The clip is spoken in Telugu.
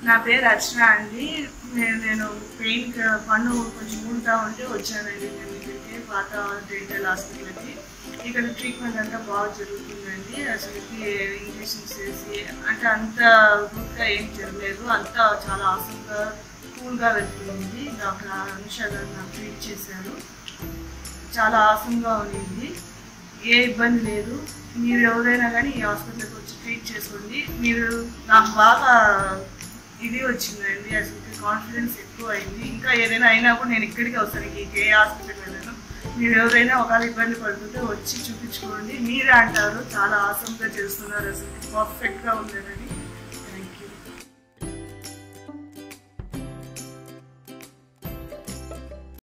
నా పేరు అర్చన అండి నేను నేను పెయిన్ పన్ను కొంచెం ఊడుతా ఉంటే వచ్చానండి నేను ఇక్కడికి పాత డెంటల్ హాస్పిటల్కి ఇక్కడ ట్రీట్మెంట్ అంతా బాగా జరుగుతుందండి అసలుకి ఇంజెక్షన్స్ వేసి అంటే అంత గుడ్గా ఏం జరగలేదు అంతా చాలా ఆసంగా కూల్గా వెళ్తుంది డాక్టర్ అనుష గారు నాకు ట్రీట్ చేశారు చాలా ఆసంగా ఉండింది ఏ ఇబ్బంది లేదు మీరు ఎవరైనా కానీ ఈ హాస్పిటల్కి వచ్చి ట్రీట్ చేసుకోండి మీరు నాకు బాగా ఇది వచ్చిందండి అసలు కాన్ఫిడెన్స్ ఎక్కువ అయింది ఇంకా ఏదైనా అయినా కూడా నేను ఇక్కడికి వస్తాను ఇంక ఏ హాస్పిటల్ వెళ్ళాను మీరు ఎవరైనా ఒకవేళ ఇబ్బంది పడుతుంటే వచ్చి చూపించుకోండి మీరే అంటారు చాలా ఆసంగా చేస్తున్నారు అసలు పర్ఫెక్ట్గా ఉందని